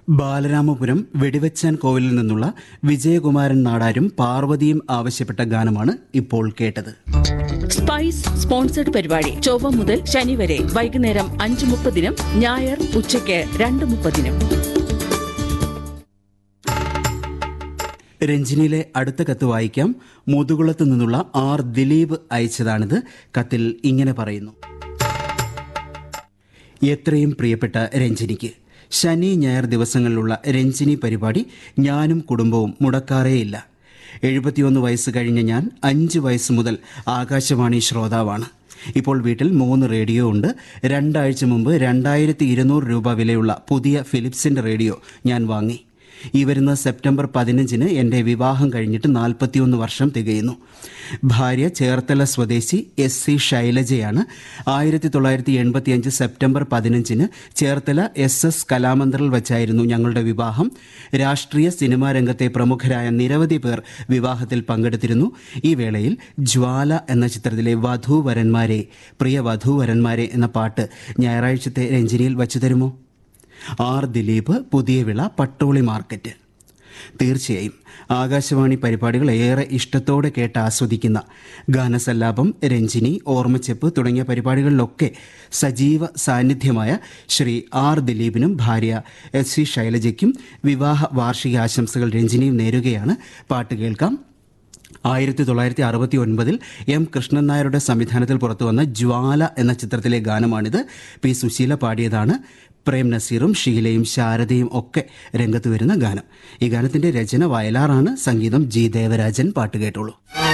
ബാലരാമപുരം വെടിവെച്ചാൻ കോവിലിൽ നിന്നുള്ള വിജയകുമാരൻ നാടാരും പാർവതിയും ആവശ്യപ്പെട്ട ഗാനമാണ് ഇപ്പോൾ കേട്ടത് സ്പൈസ് സ്പോൺസർഡ് പരിപാടി ചൊവ്വ മുതൽ ശനി വരെ വൈകുന്നേരം അഞ്ച് മുപ്പതിനും ഞായർ ഉച്ചയ്ക്ക് രണ്ട് മുപ്പതിനും രഞ്ജിനിയിലെ അടുത്ത കത്ത് വായിക്കാം മുതുകുളത്ത് നിന്നുള്ള ആർ ദിലീപ് അയച്ചതാണിത് കത്തിൽ ഇങ്ങനെ പറയുന്നു എത്രയും പ്രിയപ്പെട്ട രഞ്ജിനിക്ക് ശനി ഞായർ ദിവസങ്ങളിലുള്ള രഞ്ജിനി പരിപാടി ഞാനും കുടുംബവും മുടക്കാറേയില്ല എഴുപത്തിയൊന്ന് വയസ്സ് കഴിഞ്ഞ ഞാൻ അഞ്ച് വയസ്സ് മുതൽ ആകാശവാണി ശ്രോതാവാണ് ഇപ്പോൾ വീട്ടിൽ മൂന്ന് റേഡിയോ ഉണ്ട് രണ്ടാഴ്ച മുമ്പ് രണ്ടായിരത്തി ഇരുന്നൂറ് രൂപ വിലയുള്ള പുതിയ ഫിലിപ്സിന്റെ റേഡിയോ ഞാൻ വാങ്ങി ഈ വരുന്ന സെപ്റ്റംബർ പതിനഞ്ചിന് എൻ്റെ വിവാഹം കഴിഞ്ഞിട്ട് നാൽപ്പത്തിയൊന്ന് വർഷം തികയുന്നു ഭാര്യ ചേർത്തല സ്വദേശി എസ് സി ശൈലജയാണ് ആയിരത്തി തൊള്ളായിരത്തി എൺപത്തിയഞ്ച് സെപ്റ്റംബർ പതിനഞ്ചിന് ചേർത്തല എസ് എസ് കലാമന്ദിറിൽ വച്ചായിരുന്നു ഞങ്ങളുടെ വിവാഹം രാഷ്ട്രീയ സിനിമാ രംഗത്തെ പ്രമുഖരായ നിരവധി പേർ വിവാഹത്തിൽ പങ്കെടുത്തിരുന്നു ഈ വേളയിൽ ജ്വാല എന്ന ചിത്രത്തിലെ വധൂവരന്മാരെ പ്രിയ വധൂവരന്മാരെ എന്ന പാട്ട് ഞായറാഴ്ചത്തെ രഞ്ജിനിയിൽ വച്ചു തരുമോ ആർ ദിലീപ് പുതിയ വിള പട്ടോളി മാർക്കറ്റ് തീർച്ചയായും ആകാശവാണി പരിപാടികൾ ഏറെ ഇഷ്ടത്തോടെ കേട്ട് ആസ്വദിക്കുന്ന ഗാനസല്ലാപം രഞ്ജിനി ഓർമ്മച്ചെപ്പ് തുടങ്ങിയ പരിപാടികളിലൊക്കെ സജീവ സാന്നിധ്യമായ ശ്രീ ആർ ദിലീപിനും ഭാര്യ എസ് സി ശൈലജയ്ക്കും വിവാഹ വാർഷിക ആശംസകൾ രഞ്ജിനിയും നേരുകയാണ് പാട്ട് കേൾക്കാം ആയിരത്തി തൊള്ളായിരത്തി അറുപത്തി ഒൻപതിൽ എം കൃഷ്ണൻ നായരുടെ സംവിധാനത്തിൽ പുറത്തുവന്ന ജ്വാല എന്ന ചിത്രത്തിലെ ഗാനമാണിത് പി സുശീല പാടിയതാണ് പ്രേം നസീറും ഷീലയും ശാരദയും ഒക്കെ രംഗത്ത് വരുന്ന ഗാനം ഈ ഗാനത്തിന്റെ രചന വയലാറാണ് സംഗീതം ജി ദേവരാജൻ പാട്ട് കേട്ടോളൂ